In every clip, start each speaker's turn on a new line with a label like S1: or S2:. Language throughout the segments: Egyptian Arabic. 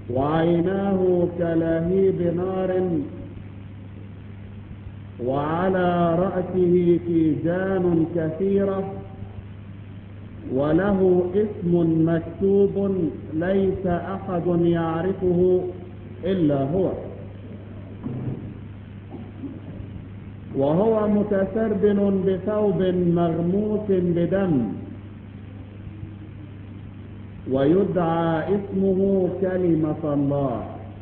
S1: وعيناه كلهيب نار وعلى رأسه تيجان كثيرة وله اسم مكتوب ليس أحد يعرفه إلا هو وهو متسربل بثوب مغموس بدم ويدعى اسمه كلمة الله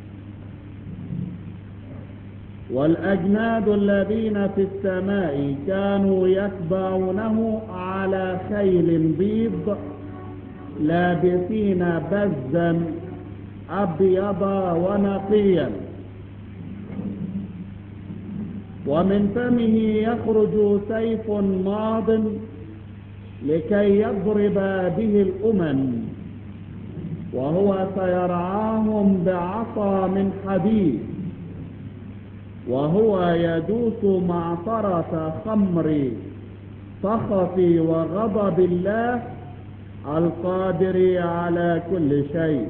S1: والأجناد الذين في السماء كانوا يتبعونه على خيل بيض لابسين بزا أبيض ونقيا ومن فمه يخرج سيف ماض لكي يضرب به الأمم وهو سيرعاهم بعصا من حديد وهو يدوس معصرة خمر سخط وغضب الله القادر على كل شيء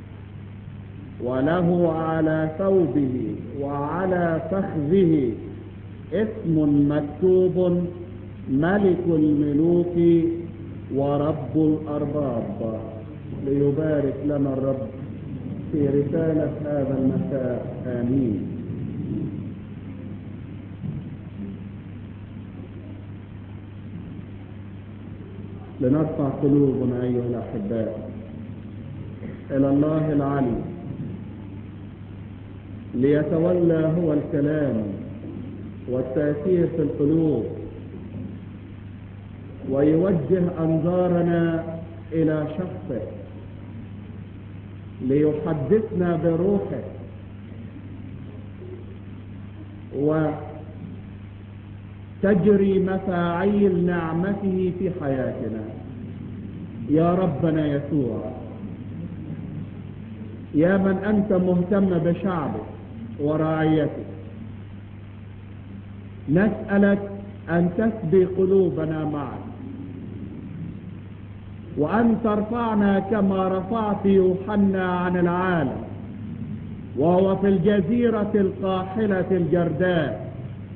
S1: وله على ثوبه وعلى فخذه اسم مكتوب ملك الملوك ورب الأرباب ليبارك لنا الرب في رسالة هذا المساء آمين لنرفع قلوبنا أيها الأحباء إلى الله العلي ليتولى هو الكلام والتأثير في القلوب ويوجه أنظارنا إلى شخصه ليحدثنا بروحه وتجري مفاعيل نعمته في حياتنا يا ربنا يسوع يا من أنت مهتم بشعبك ورعيتك نسألك أن تسبي قلوبنا معك وأن ترفعنا كما رفعت يوحنا عن العالم وهو في الجزيرة القاحلة الجرداء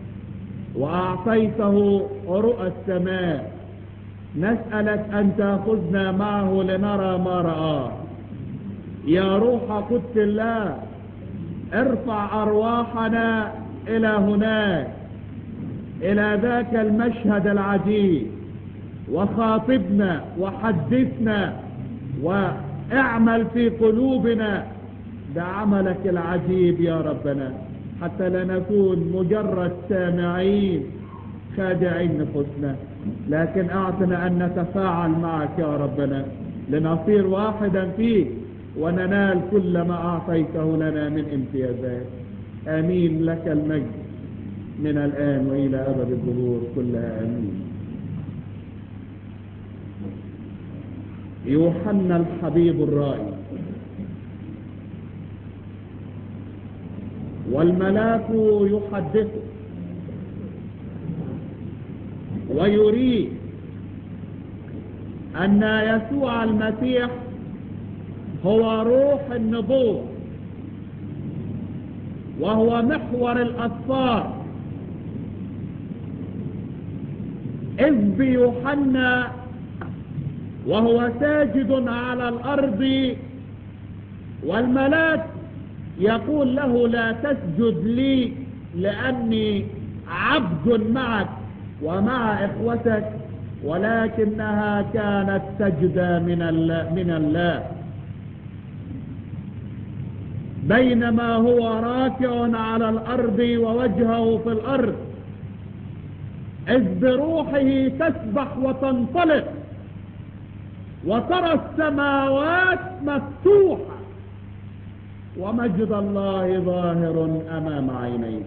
S1: وأعطيته رؤى السماء نسألك أن تأخذنا معه لنرى ما رآه يا روح قدس الله ارفع أرواحنا إلى هناك إلى ذاك المشهد العجيب وخاطبنا وحدثنا واعمل في قلوبنا بعملك العجيب يا ربنا حتى لا نكون مجرد سامعين خادعين نفسنا لكن اعطنا ان نتفاعل معك يا ربنا لنصير واحدا فيك وننال كل ما اعطيته لنا من امتيازات امين لك المجد من الان والى ابد الظهور كلها امين يوحنا الحبيب الرائي والملاك يحدثه ويريه أن يسوع المسيح هو روح النبوة وهو محور الأسفار إذ بيوحنا وهو ساجد على الأرض والملاك يقول له لا تسجد لي لأني عبد معك ومع إخوتك ولكنها كانت سجدة من الله, من الله بينما هو راكع على الأرض ووجهه في الأرض إذ بروحه تسبح وتنطلق وترى السماوات مفتوحة ومجد الله ظاهر أمام عينيه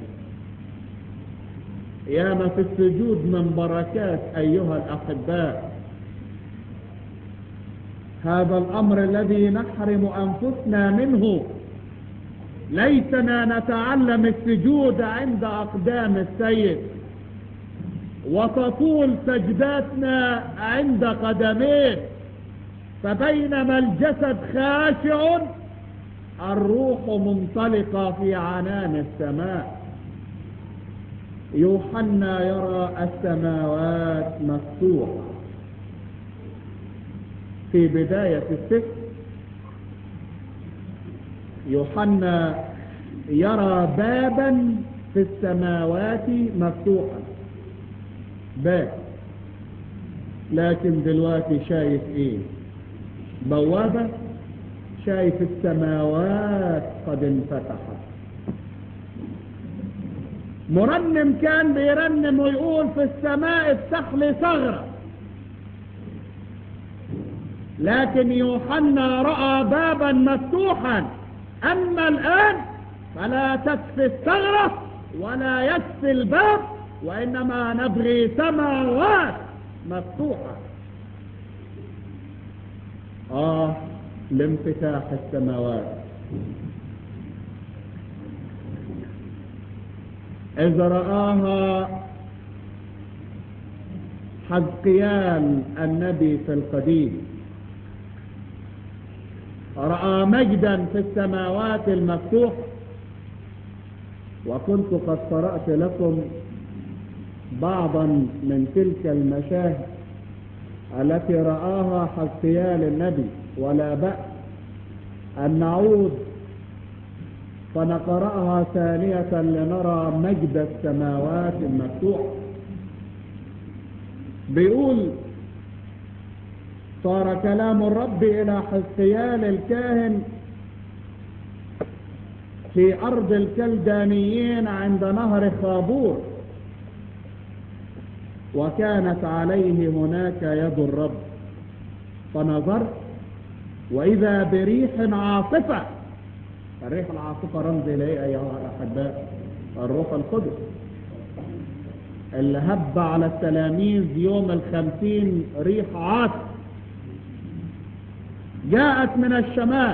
S1: ياما في السجود من بركات أيها الأحباء هذا الأمر الذي نحرم أنفسنا منه ليتنا نتعلم السجود عند أقدام السيد وتطول سجداتنا عند قدميه فبينما الجسد خاشع الروح منطلقة في عنان السماء يوحنا يرى السماوات مفتوحة في بداية السفر يوحنا يرى بابا في السماوات مفتوحا باب لكن دلوقتي شايف ايه بوابة شايف السماوات قد انفتحت مرنم كان بيرنم ويقول في السماء افتح لي ثغرة لكن يوحنا رأى بابا مفتوحا أما الآن فلا تكفي الثغرة ولا يكفي الباب وإنما نبغي سماوات مفتوحة آه لانفتاح السماوات إذا رآها حزقيال النبي في القديم رأى مجدا في السماوات المفتوح وكنت قد قرأت لكم بعضا من تلك المشاهد التي رآها حزقيال النبي ولا بأس أن نعود فنقرأها ثانية لنرى مجد السماوات المفتوح بيقول صار كلام الرب إلى حزقيال الكاهن في أرض الكلدانيين عند نهر خابور وكانت عليه هناك يد الرب فنظرت وإذا بريح عاصفة الريح العاصفة رمز إليه أيها الأحباء الروح القدس اللي هب على التلاميذ يوم الخمسين ريح عاصف جاءت من الشمال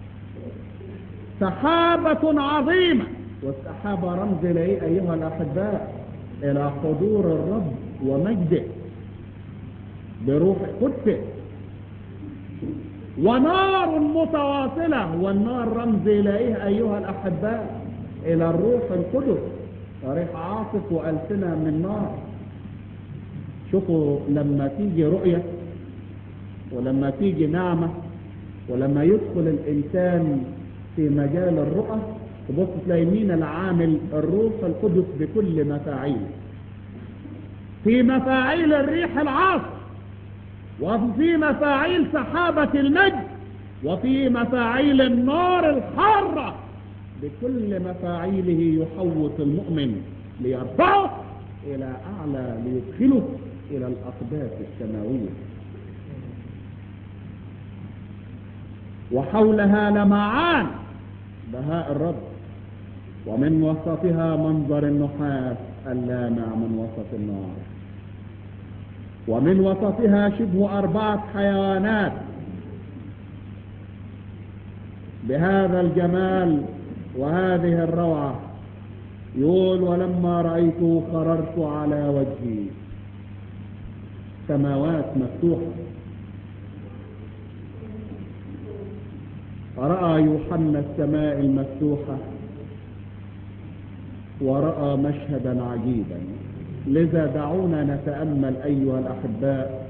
S1: سحابة عظيمة والسحابة رمز إليه أيها الأحباء إلى حضور الرب ومجده بروح قدسه ونار متواصلة والنار رمز إليه أيها الأحباء إلى الروح القدس ريح عاصف وألسنة من نار شوفوا لما تيجي رؤية ولما تيجي نعمة ولما يدخل الإنسان في مجال الرؤى تبص تلاقي مين العامل الروح القدس بكل مفاعيله في مفاعيل الريح العاصف وفي مفاعيل سحابة المجد وفي مفاعيل النار الحارة بكل مفاعيله يحوط المؤمن ليرفعه إلى أعلى ليدخله إلى الأقداس السماوية وحولها لمعان بهاء الرب ومن وسطها منظر النحاس اللامع من وسط النار ومن وسطها شبه أربعة حيوانات بهذا الجمال وهذه الروعة يقول ولما رأيته خررت على وجهي سماوات مفتوحة رأى يوحنا السماء المفتوحة ورأى مشهدا عجيبا لذا دعونا نتأمل أيها الأحباء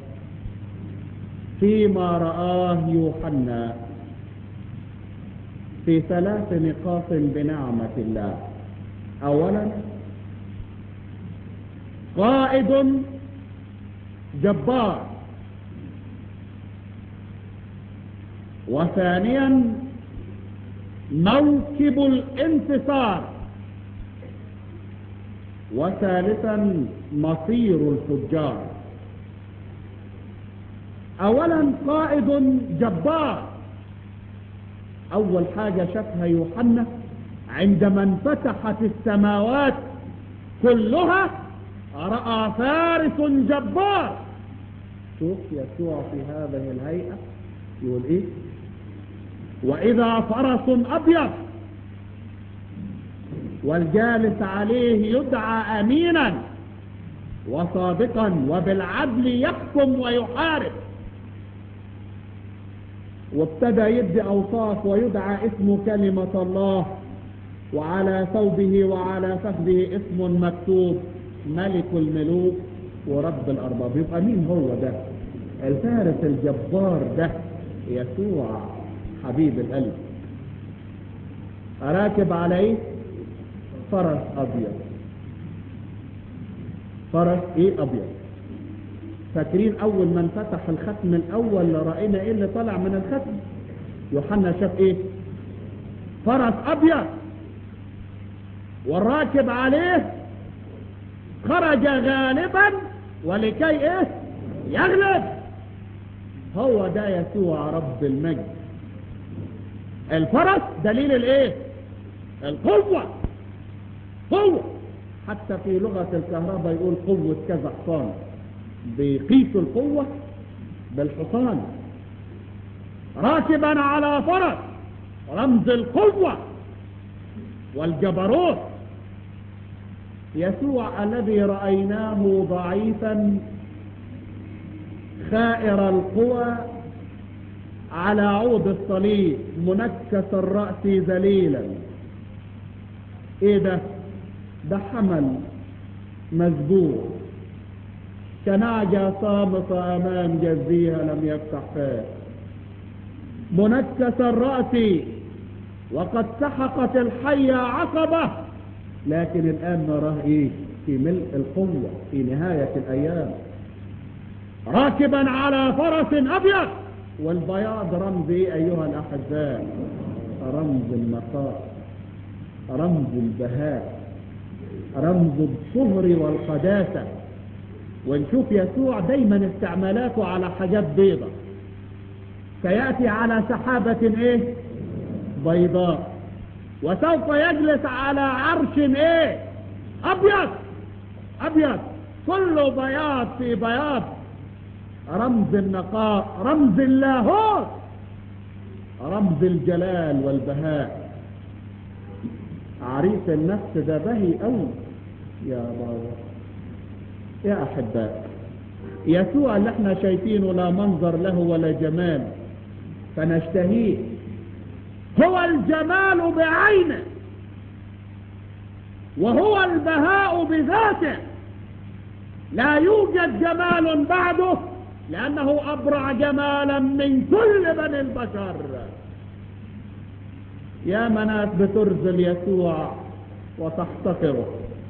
S1: فيما رآه يوحنا في ثلاث نقاط بنعمة الله أولا قائد جبار وثانيا موكب الانتصار وثالثا مصير الفجار اولا قائد جبار اول حاجة شافها يوحنا عندما انفتحت السماوات كلها رأى فارس جبار شوف يسوع في هذه الهيئة يقول ايه واذا فرس ابيض والجالس عليه يدعى امينا وصادقا وبالعدل يحكم ويحارب وابتدى يدي أوصاف ويدعى اسمه كلمة الله وعلى ثوبه وعلى فخذه اسم مكتوب ملك الملوك ورب الأرباب يبقى مين هو ده الفارس الجبار ده يسوع حبيب القلب راكب عليه فرس أبيض فرس ايه أبيض فاكرين أول من فتح الختم الأول رأينا ايه اللي طلع من الختم يوحنا شاف ايه فرس أبيض والراكب عليه خرج غالبا ولكي ايه يغلب هو ده يسوع رب المجد الفرس دليل الايه القوة قوة حتى في لغة الكهرباء يقول قوة كذا حصان بيقيسوا القوة بالحصان راكبا على فرس رمز القوة والجبروت يسوع الذي رأيناه ضعيفا خائر القوى على عود الصليب منكس الرأس ذليلا ايه ده ده حمل مذبوح كنعجة صامتة امام جزيها لم يفتح فاه منكس الرأس وقد سحقت الحية عقبة لكن الآن نراه ايه في ملء القوة في نهاية الأيام راكبا على فرس أبيض والبياض رمز ايه أيها الأحباء رمز النقاء رمز البهاء رمز الطهر والقداسة ونشوف يسوع دايما استعمالاته على حاجات بيضة سيأتي على سحابة ايه بيضاء وسوف يجلس على عرش ايه ابيض ابيض كله بياض في بياض رمز النقاء رمز اللاهوت رمز الجلال والبهاء عريس النفس ده بهي قوي يا بابا يا احباء يسوع اللي احنا شايفينه لا منظر له ولا جمال فنشتهيه هو الجمال بعينه وهو البهاء بذاته لا يوجد جمال بعده لأنه أبرع جمالا من كل بني البشر يا مناس بترزل يسوع وتحتقره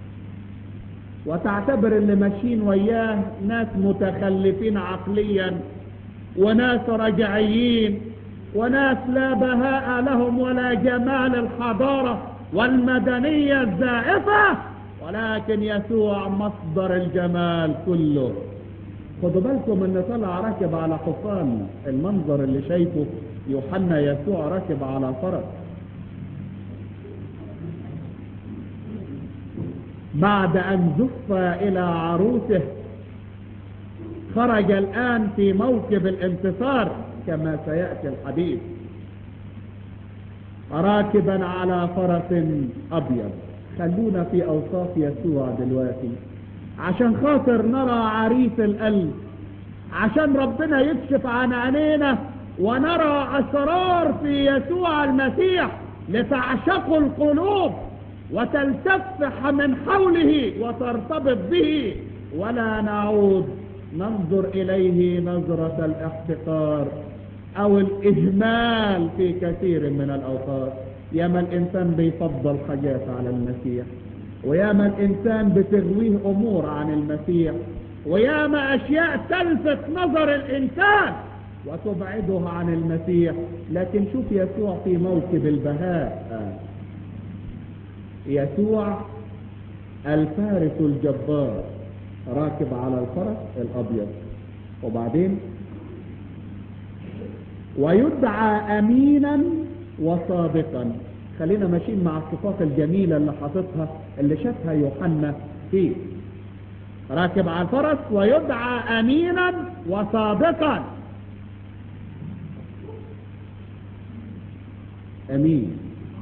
S1: وتعتبر اللي ماشيين وياه ناس متخلفين عقليا وناس رجعيين وناس لا بهاء لهم ولا جمال الحضارة والمدنية الزائفة ولكن يسوع مصدر الجمال كله خدوا بالكم ان طلع راكب على حصان المنظر اللي شايفه يوحنا يسوع راكب على فرس بعد ان زف الى عروسه خرج الان في موكب الانتصار كما سيأتي الحديث راكبا على فرس ابيض خلونا في اوصاف يسوع دلوقتي عشان خاطر نرى عريس القلب عشان ربنا يكشف عن عينينا ونرى اسرار في يسوع المسيح لتعشق القلوب وتلتف من حوله وترتبط به ولا نعود ننظر اليه نظرة الاحتقار او الاهمال في كثير من الاوقات ياما الانسان بيفضل حاجات على المسيح وياما الانسان بتغويه امور عن المسيح وياما اشياء تلفت نظر الانسان وتبعده عن المسيح لكن شوف يسوع في موكب البهاء يسوع الفارس الجبار راكب على الفرس الابيض وبعدين ويدعى امينا وصادقا خلينا ماشيين مع الصفات الجميلة اللي حاططها اللي شافها يوحنا فيه راكب على الفرس ويدعى امينا وصادقا امين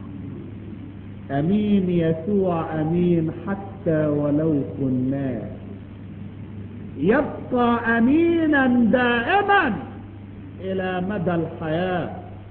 S1: امين يسوع امين حتى ولو كنا يبقى امينا دائما إلى مدى الحياة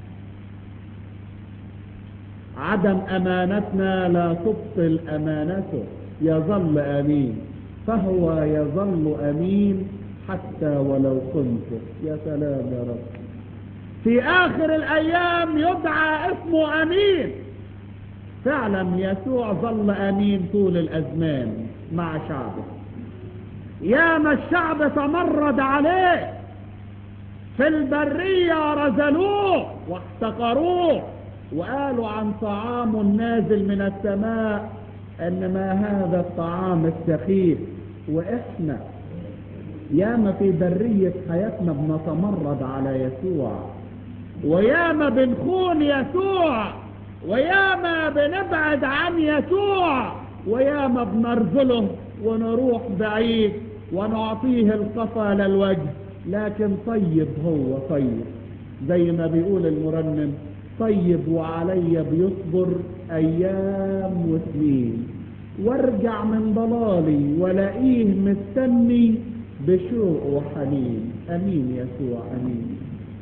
S1: عدم أمانتنا لا تبطل أمانته يظل أمين فهو يظل أمين حتى ولو كنت يا سلام يا رب في آخر الأيام يدعى اسمه أمين فعلا يسوع ظل أمين طول الأزمان مع شعبه ياما الشعب تمرد عليه في البرية رزلوه واحتقروه وقالوا عن طعام نازل من السماء ان ما هذا الطعام السخيف واحنا ياما في برية حياتنا بنتمرد على يسوع وياما بنخون يسوع وياما بنبعد عن يسوع وياما بنرذله ونروح بعيد ونعطيه القفا للوجه لكن طيب هو طيب زي ما بيقول المرنم طيب وعلي بيصبر ايام وسنين وارجع من ضلالي ولاقيه مستني بشوق وحنين امين يسوع امين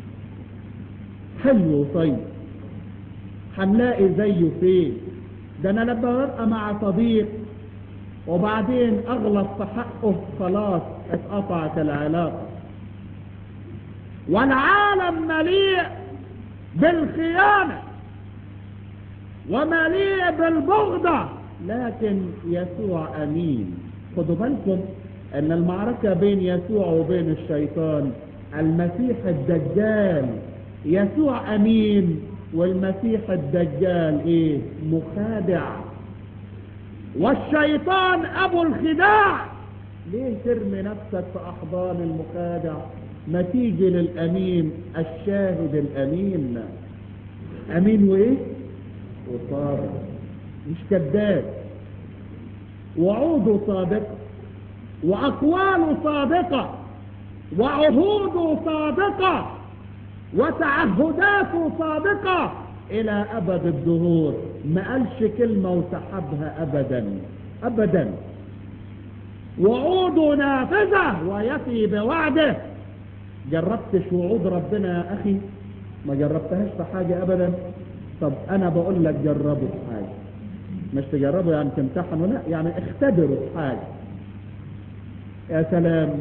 S1: حلو طيب هنلاقي زيه فين ده انا لما ببقى مع صديق وبعدين اغلط في حقه خلاص اتقطعت العلاقه والعالم مليء بالخيانه ومليء بالبغضه لكن يسوع امين خدوا بالكم ان المعركه بين يسوع وبين الشيطان المسيح الدجال يسوع امين والمسيح الدجال ايه مخادع والشيطان ابو الخداع ليه ترمي نفسك في احضان المخادع ما تيجي للامين الشاهد الامين امين وايه وصادق مش كذاب وعوده صادقه واقواله صادقه وعهوده صادقه وتعهداته صادقة إلى أبد الدهور ما قالش كلمة وسحبها أبدا أبدا وعوده نافذة ويفي بوعده جربتش وعود ربنا يا أخي ما جربتهاش في حاجة أبدا طب أنا بقول لك جربوا في حاجة مش تجربوا يعني تمتحنوا لا يعني اختبروا في حاجة يا سلام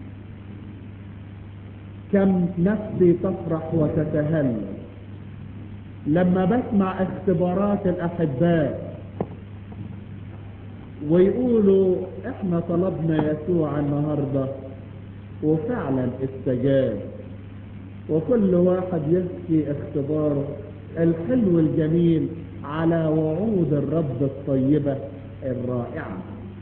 S1: كم نفسي تفرح وتتهلل لما بسمع اختبارات الأحباء ويقولوا احنا طلبنا يسوع النهاردة وفعلا استجاب وكل واحد يحكي اختباره الحلو الجميل على وعود الرب الطيبة الرائعة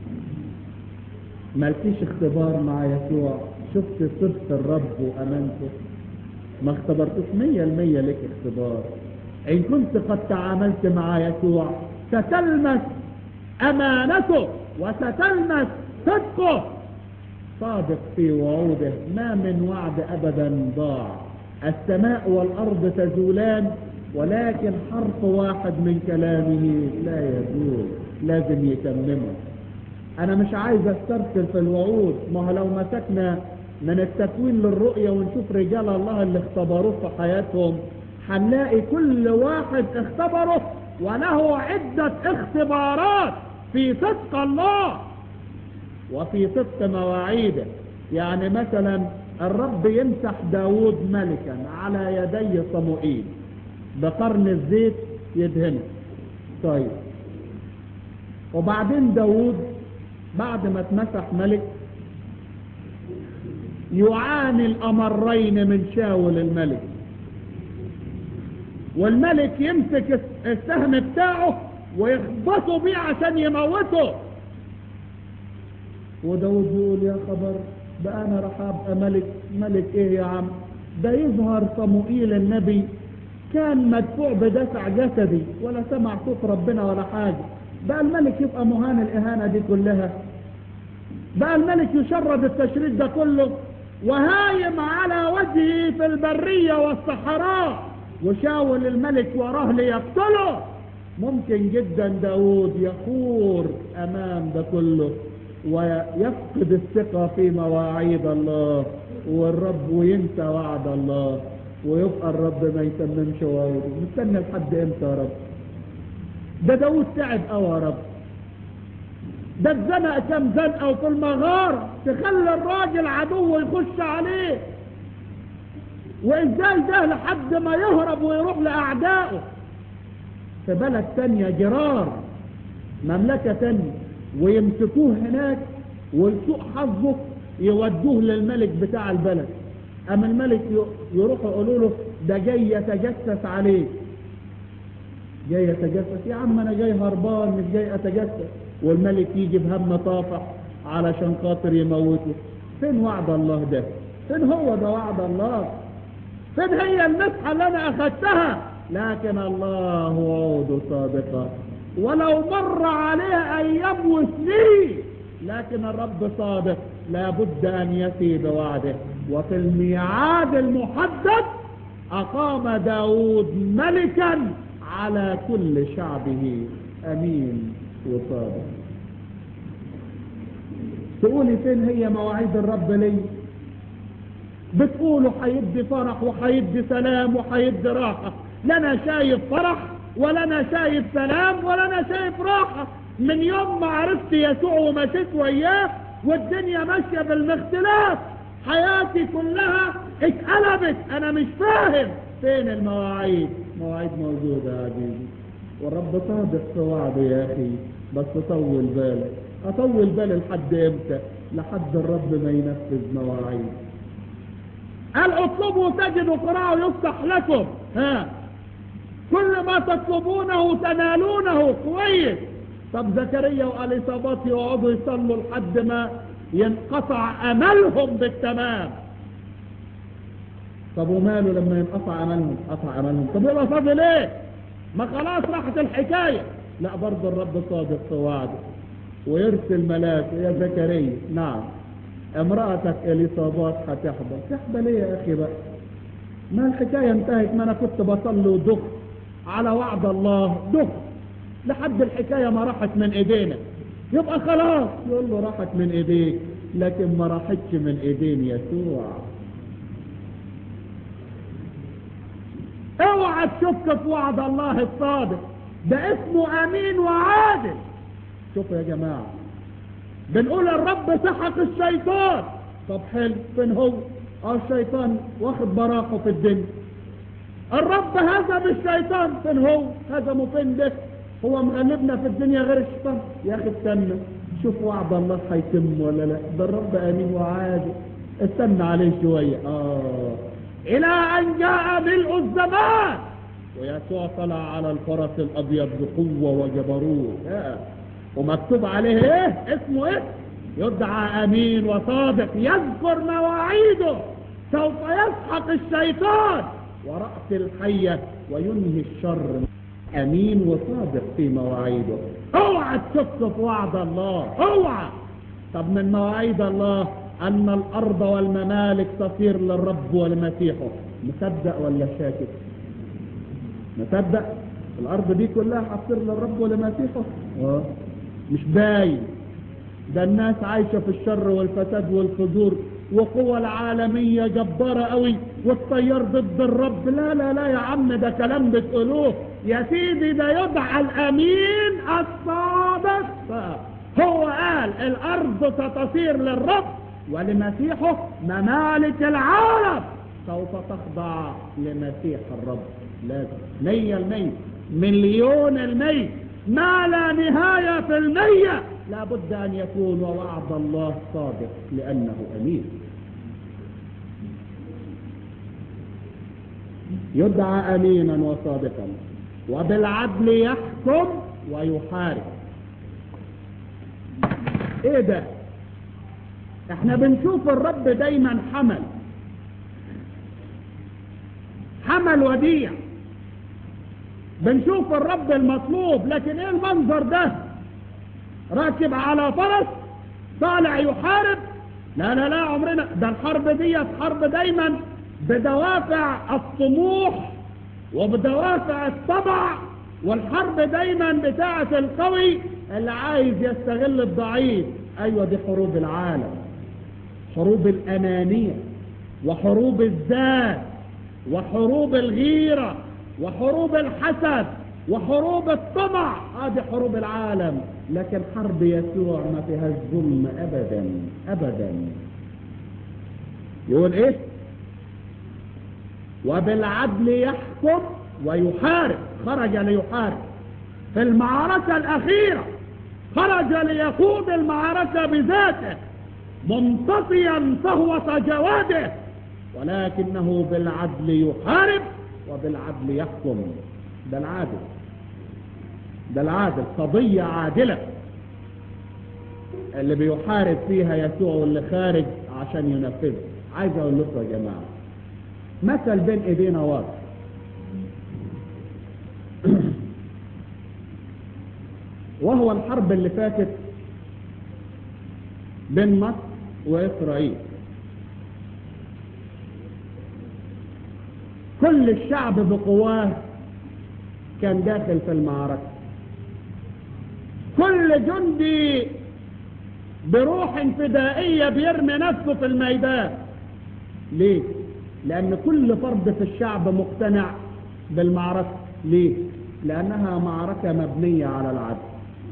S1: مالكيش اختبار مع يسوع شفت صدق الرب وامانته ما اختبرتوش مية المية لك اختبار ان كنت قد تعاملت مع يسوع ستلمس امانته وستلمس صدقه صادق في وعوده ما من وعد ابدا ضاع السماء والارض تزولان ولكن حرف واحد من كلامه لا يزول لازم يتممه انا مش عايز استرسل في الوعود ما هو لو مسكنا من التكوين للرؤية ونشوف رجال الله اللي اختبروه في حياتهم هنلاقي كل واحد اختبره وله عدة اختبارات في صدق الله وفي صدق مواعيده يعني مثلا الرب يمسح داود ملكا على يدي صموئيل بقرن الزيت يدهنه طيب وبعدين داود بعد ما اتمسح ملك يعاني الأمرين من شاول الملك والملك يمسك السهم بتاعه ويخبطه بيه عشان يموته وداود يقول يا خبر بقى انا راح ابقى ملك ملك ايه يا عم ده يظهر صموئيل النبي كان مدفوع بدفع جسدي ولا سمع صوت ربنا ولا حاجة بقى الملك يبقى مهان الإهانة دي كلها بقى الملك يشرد التشريد ده كله وهايم على وجهه في البرية والصحراء وشاول الملك وراه ليقتله ممكن جدا داود يخور أمام ده كله ويفقد الثقة في مواعيد الله والرب ينسى وعد الله ويبقى الرب ما يتممش وعوده مستنى لحد امتى يا رب ده داود تعب قوي يا رب ده اتزنق كام زنقه وفي المغاره تخلي الراجل عدو يخش عليه وازاي ده لحد ما يهرب ويروح لاعدائه في بلد تانية جرار مملكة تانية ويمسكوه هناك ولسوء حظه يودوه للملك بتاع البلد اما الملك يروح يقولوا له ده جاي يتجسس عليك جاي يتجسس يا عم انا جاي هربان مش جاي اتجسس والملك يجي بهم طافح علشان خاطر يموته فين وعد الله ده فين هو ده وعد الله فين هي المسحة اللي انا اخدتها لكن الله وعوده صادقة ولو مر عليها ايام وسنين لكن الرب صادق لابد ان يفي بوعده وفي الميعاد المحدد اقام داود ملكا على كل شعبه امين وصادق تقولي فين هي مواعيد الرب لي بتقولوا حيدي فرح وحيدي سلام وحيدي راحة لا انا شايف فرح ولا انا شايف سلام ولا انا شايف راحة من يوم ما عرفت يسوع ومشيت وياه والدنيا ماشية بالمختلاف حياتي كلها اتقلبت انا مش فاهم فين المواعيد مواعيد موجودة يا عزيزي والرب صادق في وعده يا اخي بس طول بالك اطول بالي لحد امتى لحد الرب ما ينفذ مواعيد قال اطلبوا تجدوا قراءة يفتح لكم ها كل ما تطلبونه تنالونه كويس طب زكريا واليصابات يقعدوا يصلوا لحد ما ينقطع املهم بالتمام طب وماله لما ينقطع املهم قطع املهم طب يبقى فاضل ايه ما خلاص راحت الحكايه لا برضه الرب صادق في وعده ويرسل ملاك يا زكريا نعم امرأتك اليصابات هتحضر تحضر ليه يا اخي بقى ما الحكاية انتهت ما انا كنت بصلي ودخ على وعد الله دخ لحد الحكاية ما راحت من ايدينا يبقى خلاص يقول له راحت من ايديك لكن ما راحتش من ايدين يسوع اوعى تشك في وعد الله الصادق ده اسمه امين وعادل شوفوا يا جماعه بنقول الرب سحق الشيطان طب حلو فين هو اه الشيطان واخد براحه في الدنيا الرب هزم الشيطان فين هو هزمه فين ده هو مغلبنا في الدنيا غير الشيطان يا اخي استنى شوف وعد الله هيتم ولا لا ده الرب امين وعادل استنى عليه شويه اه الى ان جاء ملء الزمان ويسوع طلع على الفرس الابيض بقوه وجبروت آه. ومكتوب عليه ايه اسمه ايه يدعى امين وصادق يذكر مواعيده سوف يسحق الشيطان ورأس الحية وينهي الشر امين وصادق في مواعيده اوعى تشك في وعد الله اوعى طب من مواعيد الله ان الارض والممالك تصير للرب ولمسيحه مصدق ولا شاكك مصدق الارض دي كلها هتصير للرب ولمسيحه اه مش باين ده الناس عايشة في الشر والفساد والفجور وقوى العالمية جبارة قوي والطيار ضد الرب لا لا لا يا عم ده كلام بتقولوه يا سيدي ده يدعى الامين الصادق هو قال الارض ستصير للرب ولمسيحه ممالك العالم سوف تخضع لمسيح الرب لازم مية المية مليون المية ما لا نهاية في المية لابد أن يكون ووعد الله صادق لأنه أمين يدعى أمينا وصادقا وبالعدل يحكم ويحارب ايه ده احنا بنشوف الرب دايما حمل حمل وديع بنشوف الرب المطلوب لكن ايه المنظر ده راكب على فرس طالع يحارب لا لا لا عمرنا ده الحرب دي حرب دايما بدوافع الطموح وبدوافع الطبع والحرب دايما بتاعة القوي اللي عايز يستغل الضعيف ايوه دي حروب العالم حروب الانانية وحروب الذات وحروب الغيرة وحروب الحسد وحروب الطمع هذه حروب العالم لكن حرب يسوع ما فيها ظلم ابدا ابدا يقول ايه وبالعدل يحكم ويحارب خرج ليحارب في المعركة الأخيرة خرج ليقود المعركة بذاته منتصيا صهوة جواده ولكنه بالعدل يحارب وبالعدل يحكم ده العادل ده العادل قضية عادلة اللي بيحارب فيها يسوع واللي خارج عشان ينفذه عايز اقول لكم يا جماعة مثل بين ايدينا واضح وهو الحرب اللي فاتت بين مصر وإسرائيل كل الشعب بقواه كان داخل في المعركة كل جندي بروح فدائية بيرمي نفسه في الميدان ليه؟ لأن كل فرد في الشعب مقتنع بالمعركة ليه؟ لأنها معركة مبنية على العدل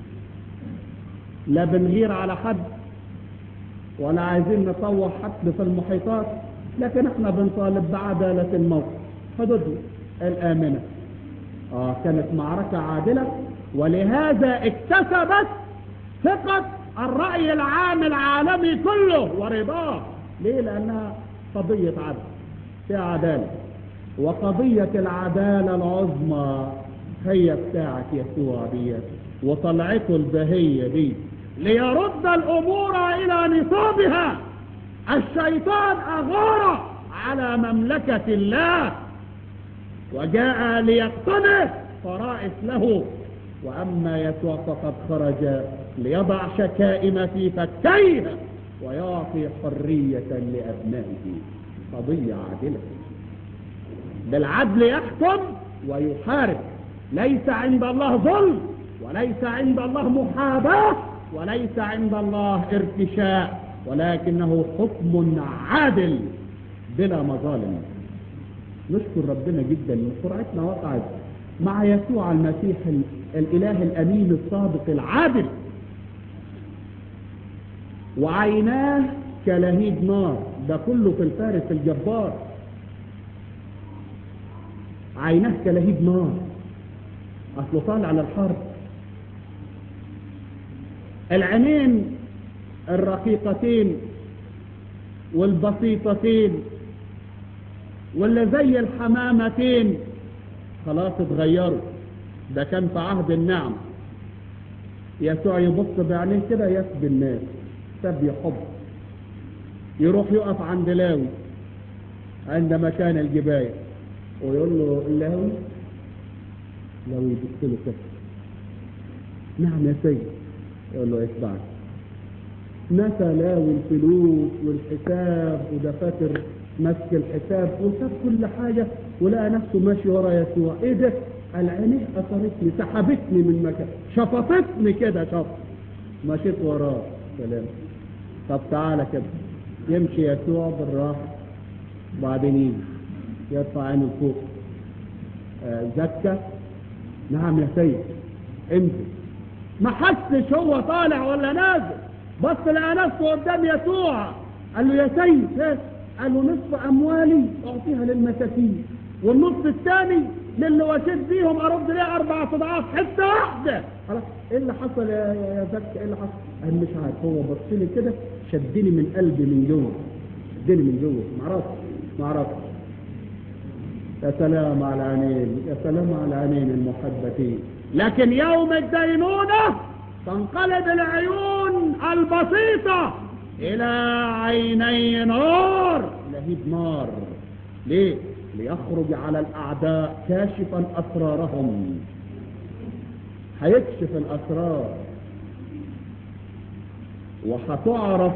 S1: لا بنغير على حد ولا عايزين نطوح حد في المحيطات لكن احنا بنطالب بعدالة الموقف حدوده الآمنة آه كانت معركة عادلة ولهذا اكتسبت ثقة الرأي العام العالمي كله ورضاه ليه لأنها قضية عدل فيها عدالة وقضية العدالة العظمى هي بتاعت يسوع ديت وطلعته البهية دي ليرد الأمور إلى نصابها الشيطان أغار على مملكة الله وجاء ليقتنه فرائس له وأما يسوع فقد خرج ليضع شكائم في فكيه ويعطي حرية لأبنائه قضية عادلة بالعدل يحكم ويحارب ليس عند الله ظلم وليس عند الله محاباة وليس عند الله ارتشاء ولكنه حكم عادل بلا مظالم نشكر ربنا جدا ان سرعتنا وقعت مع يسوع المسيح الاله الامين الصادق العادل وعيناه كلهيب نار ده كله في الفارس الجبار عيناه كلهيب نار اصله طالع على الحرب العينين الرقيقتين والبسيطتين واللي زي الحمامتين خلاص اتغيروا ده كان في عهد النعم يسوع يبص بعينيه كده يسبي الناس سبي حب يروح يقف عند لاوي عند مكان الجباية ويقول له لاوي لاوي يبص له كده نعم يا سيد يقول له اتبعني نسى لاوي الفلوس والحساب ودفاتر مسك الحساب وساب كل حاجة ولقى نفسه ماشي ورا يسوع ايه ده قال عينيه اثرتني سحبتني من مكان شفطتني كده شفط مشيت وراه سلام طب تعالى كده يمشي يسوع بالراحة وبعدين يجي يرفع عينه لفوق آه زكى نعم يا سيد امتى ما حسش هو طالع ولا نازل بص لقى نفسه قدام يسوع قال له يا سيد قال له نصف اموالي اعطيها للمساكين والنصف الثاني للي وشيت بيهم ارد ليه اربع اضعاف حته واحده خلاص ايه اللي حصل يا يا زكي ايه اللي حصل؟ قال مش عارف هو بص لي كده شدني من قلبي من جوه شدني من جوه ما اعرفش ما اعرفش يا سلام على العينين يا سلام على العينين المحبتين لكن يوم الدينونه تنقلب العيون البسيطه الى عيني نار لهيب نار ليه ليخرج على الاعداء كاشفا اسرارهم هيكشف الاسرار وهتعرف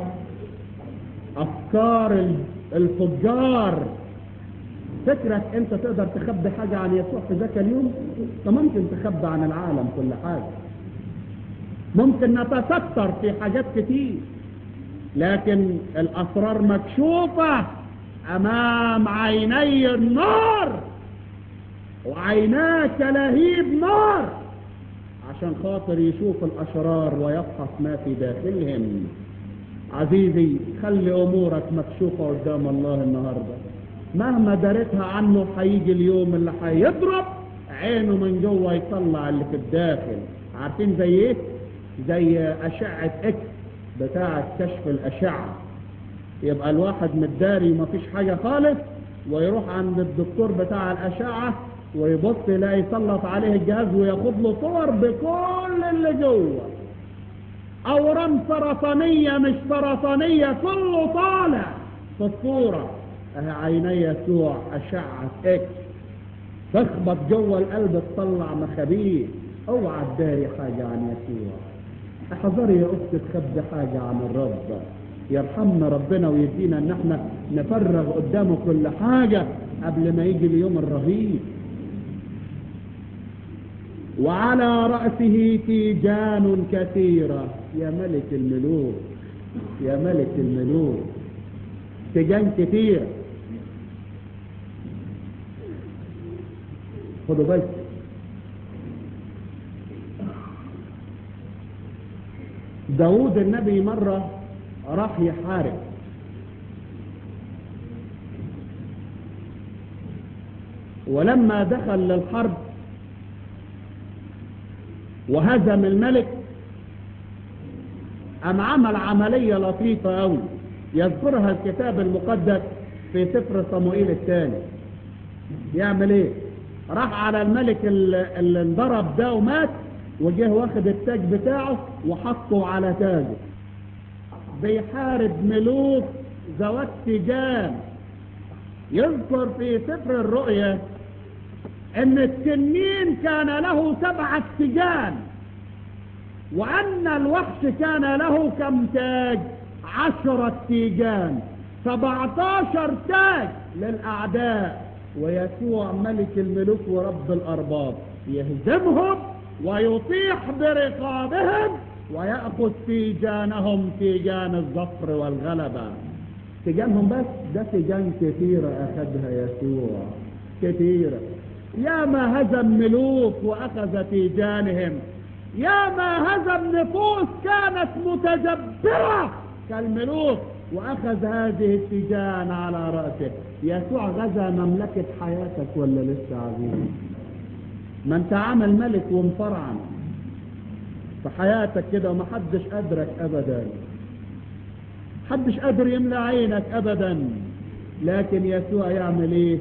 S1: افكار الفجار فكرك انت تقدر تخبي حاجة عن يسوع في ذاك اليوم انت ممكن تخبي عن العالم كل حاجة ممكن نتستر في حاجات كتير لكن الاسرار مكشوفة امام عيني النار وعيناه كلهيب نار عشان خاطر يشوف الاشرار ويفحص ما في داخلهم عزيزي خلي امورك مكشوفة قدام الله النهاردة مهما دارتها عنه هيجي اليوم اللي هيضرب عينه من جوه يطلع اللي في الداخل عارفين زي ايه زي اشعة اكس بتاعة كشف الاشعة يبقى الواحد متداري ومفيش حاجة خالص ويروح عند الدكتور بتاع الاشعة ويبص يلاقي يسلط عليه الجهاز وياخد له صور بكل اللي جوه اورام سرطانية مش سرطانية كله طالع في الصورة اهي عيني يسوع اشعة اكس تخبط جوه القلب تطلع مخابيل اوعى تداري حاجة عن يسوع احذري يا اخت تخبي حاجة عن الرب يرحمنا ربنا ويدينا ان احنا نفرغ قدامه كل حاجة قبل ما يجي اليوم الرهيب وعلى رأسه تيجان كثيرة يا ملك الملوك يا ملك الملوك تيجان كثير خدوا بالك داود النبي مرة راح يحارب ولما دخل للحرب وهزم الملك أم عمل عملية لطيفة أوي يذكرها الكتاب المقدس في سفر صموئيل الثاني يعمل ايه راح على الملك اللي انضرب ده ومات وجه واخد التاج بتاعه وحطه على تاجه بيحارب ملوك ذوات تيجان يذكر في سفر الرؤيا ان التنين كان له سبعة تيجان وان الوحش كان له كم تاج عشرة تيجان سبعتاشر تاج للاعداء ويسوع ملك الملوك ورب الارباب يهزمهم ويطيح برقابهم ويأخذ تيجانهم تيجان الظفر والغلبة تيجانهم بس ده تيجان كثيرة أخذها يسوع كثيرة يا ما هزم ملوك وأخذ تيجانهم يا ما هزم نفوس كانت متجبرة كالملوك وأخذ هذه التيجان على رأسه يسوع غزا مملكة حياتك ولا لسه عزيزي ما انت عامل ملك ومفرعن في حياتك كده ومحدش قدرك ابدا محدش قادر يملى عينك ابدا لكن يسوع يعمل ايه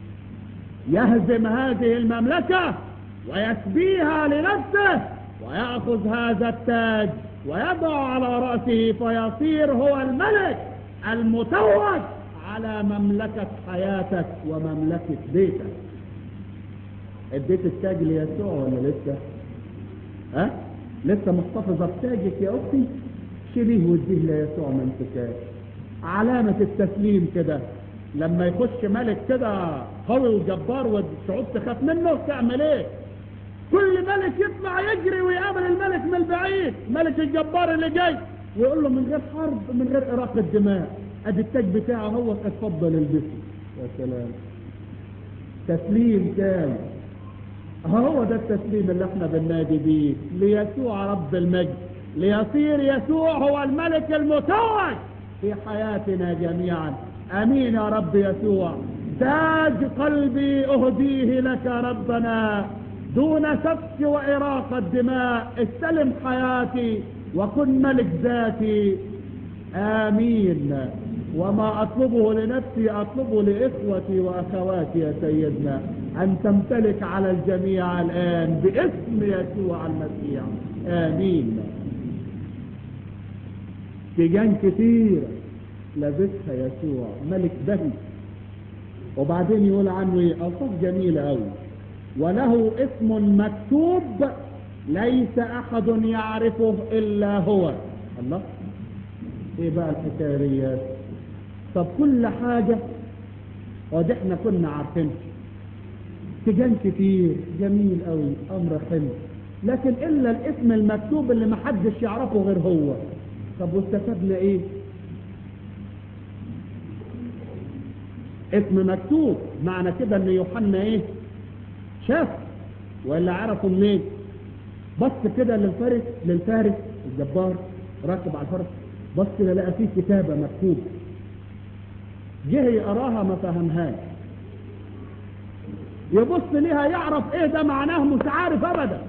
S1: يهزم هذه المملكة ويسبيها لنفسه ويأخذ هذا التاج ويضع على رأسه فيصير هو الملك المتوج على مملكة حياتك ومملكة بيتك اديت التاج ليسوع ولا لسه ها أه؟ لسه محتفظة بتاجك يا أختي شيليه واديه ليسوع من فكاك علامة التسليم كده لما يخش ملك كده قوي وجبار والشعوب تخاف منه تعمل ايه كل ملك يطلع يجري ويقابل الملك من البعيد ملك الجبار اللي جاي ويقول له من غير حرب من غير إراقة دماء ادي التاج بتاعه هو اتفضل البسه يا سلام تسليم كامل هو ده التسليم اللي احنا بننادي بيه ليسوع رب المجد ليصير يسوع هو الملك المتوج في حياتنا جميعا امين يا رب يسوع تاج قلبي اهديه لك ربنا دون سفك واراقة دماء استلم حياتي وكن ملك ذاتي امين وما اطلبه لنفسي اطلبه لاخوتي واخواتي يا سيدنا أن تمتلك على الجميع الآن باسم يسوع المسيح آمين تيجان كتير لبسها يسوع ملك بهي وبعدين يقول عنه ايه أوصاف جميلة أوي وله اسم مكتوب ليس أحد يعرفه إلا هو الله ايه بقى الحكاية طب كل حاجة ودي احنا كنا عارفينها تجان كتير جميل قوي امر حلو لكن الا الاسم المكتوب اللي محدش يعرفه غير هو طب واستفدنا ايه اسم مكتوب معنى كده ان يوحنا ايه شاف ولا عرفوا منين بص كده للفارس للفارس الجبار راكب على الفرس بص كده لقى فيه كتابة مكتوبة جه يقراها ما فهمهاش يبص ليها يعرف ايه ده معناه مش عارف ابدا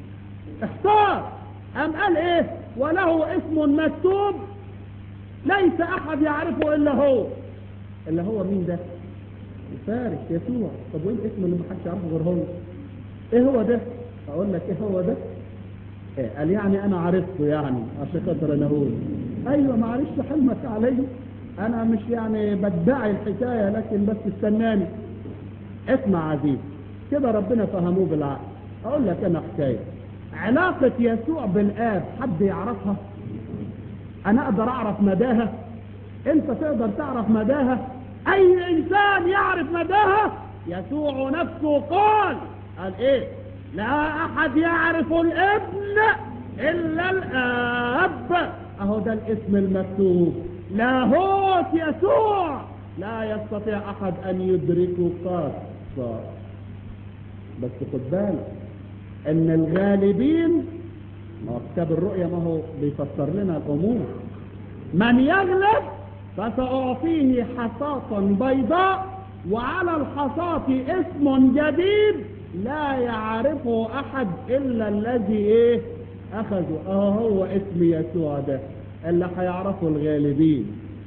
S1: احتار ام قال ايه وله اسم مكتوب ليس احد يعرفه الا هو الا هو مين ده الفارس يسوع طب وايه الاسم اللي محدش يعرفه غير هو ايه هو ده اقول لك ايه هو ده إيه قال يعني انا عرفته يعني عشان خاطر انا اقول ايوه معلش حلمك علي انا مش يعني بدعي الحكايه لكن بس استناني اسمع عزيز كده ربنا فهموه بالعقل اقول لك انا حكايه علاقه يسوع بالاب حد يعرفها انا اقدر اعرف مداها انت تقدر تعرف مداها اي انسان يعرف مداها يسوع نفسه قال قال ايه لا احد يعرف الابن الا الاب اهو ده الاسم المكتوب لاهوت يسوع لا يستطيع احد ان يدركه خاصة بس خد بالك ان الغالبين ما هو كتاب الرؤيا ما هو بيفسر لنا الامور من يغلب فسأعطيه حصاة بيضاء وعلى الحصاة اسم جديد لا يعرفه احد الا الذي ايه اخذه اه هو اسم يسوع ده اللي هيعرفه الغالبين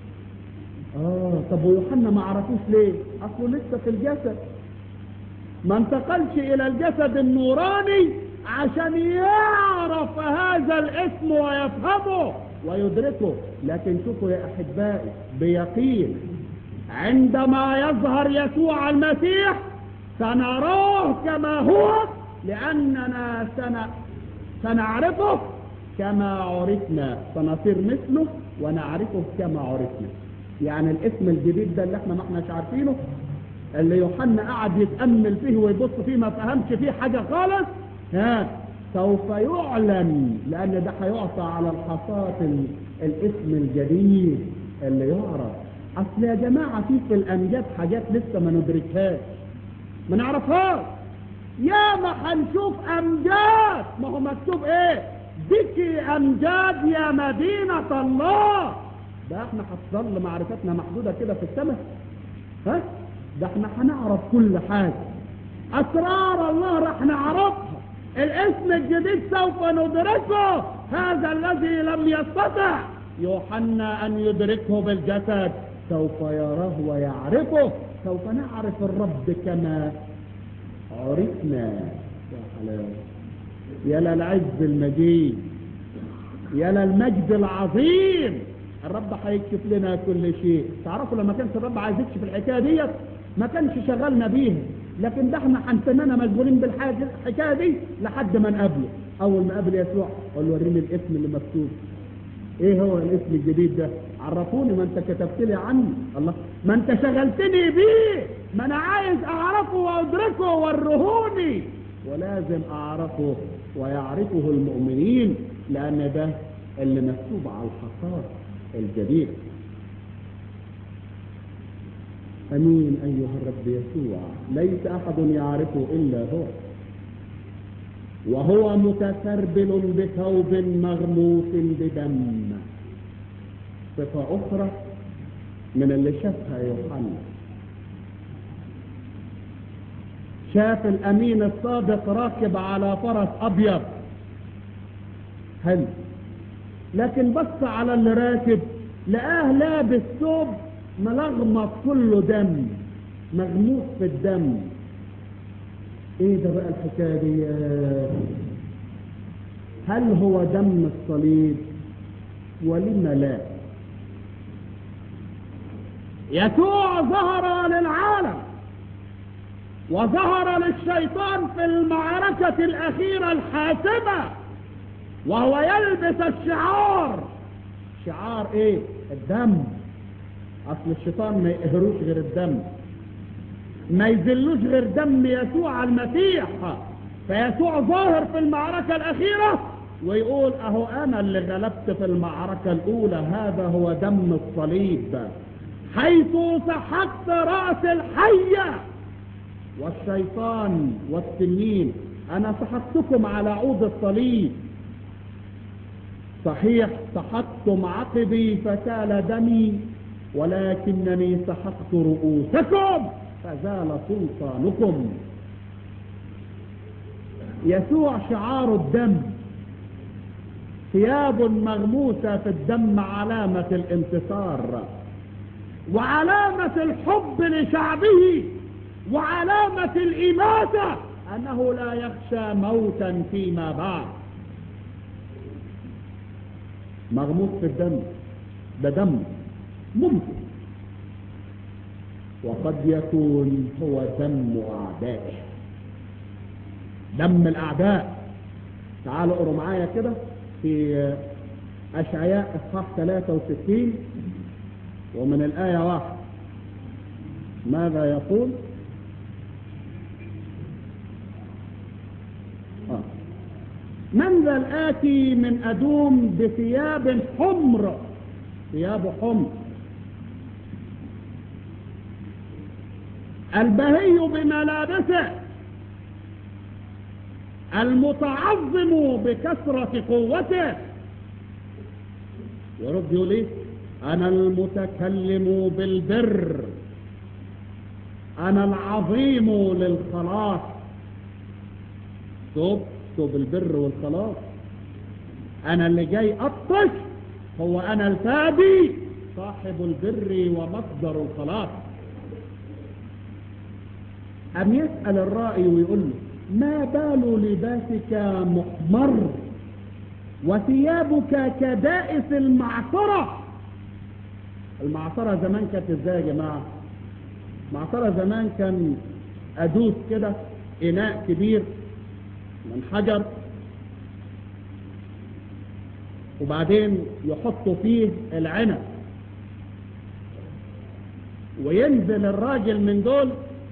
S1: اه طب ويوحنا ما عرفوش ليه اصله لسه في الجسد ما انتقلش الى الجسد النوراني عشان يعرف هذا الاسم ويفهمه ويدركه لكن شوفوا يا احبائي بيقين عندما يظهر يسوع المسيح سنراه كما هو لاننا سن... سنعرفه كما عرفنا سنصير مثله ونعرفه كما عرفنا يعني الاسم الجديد ده اللي احنا ما احناش عارفينه اللي يوحنا قعد يتأمل فيه ويبص فيه ما فهمش فيه حاجة خالص ها سوف يعلن لأن ده هيعطى على الحصاة ال- الاسم الجديد اللي يعرف أصل يا جماعة في في الأمجاد حاجات لسه ما ندركهاش ما نعرفهاش يا ما هنشوف أمجاد ما هو مكتوب إيه بك أمجاد يا مدينة الله ده احنا هتظل معرفتنا محدودة كده في السماء ها ده احنا هنعرف كل حاجة اسرار الله راح نعرفها الاسم الجديد سوف ندركه هذا الذي لم يستطع يوحنا ان يدركه بالجسد سوف يراه ويعرفه سوف نعرف الرب كما عرفنا يا حلاوة يا للعز المجيد يا للمجد العظيم الرب هيكشف لنا كل شيء تعرفوا لما كانش الرب عايز يكشف الحكايه ديت ما كانش شغلنا بيها لكن ده احنا هنتننا مشغولين بالحاجه الحكايه دي لحد ما نقابله اول ما قابل يسوع قال له وريني الاسم اللي مكتوب ايه هو الاسم الجديد ده عرفوني ما انت كتبت لي عنه الله ما انت شغلتني بيه ما انا عايز اعرفه وادركه ورهوني ولازم اعرفه ويعرفه المؤمنين لان ده اللي مكتوب على الحصاد الجديد امين ايها الرب يسوع ليس احد يعرفه الا هو وهو متسربل بثوب مغموس بدم صفة أخرى من اللي شافها يوحنا شاف الأمين الصادق راكب على فرس أبيض حلو لكن بص على اللي راكب لقاه لابس ثوب ملغمط كله دم مغموس في الدم ايه ده بقى الحكايه دي هل هو دم الصليب ولم لا يسوع ظهر للعالم وظهر للشيطان في المعركة الأخيرة الحاسمة وهو يلبس الشعار شعار ايه الدم اصل الشيطان ما يقهروش غير الدم ما يذلوش غير دم يسوع المسيح فيسوع ظاهر في المعركة الأخيرة ويقول أهو أنا اللي غلبت في المعركة الأولى هذا هو دم الصليب حيث سحقت رأس الحية والشيطان والسنين أنا سحقتكم على عود الصليب صحيح سحقتم عقبي فسال دمي ولكنني سحقت رؤوسكم فزال سلطانكم يسوع شعار الدم ثياب مغموسة في الدم علامة الانتصار وعلامة الحب لشعبه وعلامة الإماتة أنه لا يخشى موتا فيما بعد مغموس في الدم ده دم ممكن وقد يكون هو دم أعدائه دم الأعداء تعالوا اقروا معايا كده في أشعياء إصحاح 63 ومن الآية واحد ماذا يقول آه. من ذا الآتي من أدوم بثياب حمر ثياب حمر البهي بملابسه المتعظم بكثرة قوته يرد يقول ايه انا المتكلم بالبر انا العظيم للخلاص توب توب البر والخلاص انا اللي جاي ابطش هو انا الفادي صاحب البر ومصدر الخلاص ام يسأل الرائي ويقول له ما بال لباسك محمر وثيابك كدائس المعصرة المعصرة زمان كانت ازاي يا جماعة معصرة زمان كان ادوس كده اناء كبير من حجر وبعدين يحطوا فيه العنب وينزل الراجل من دول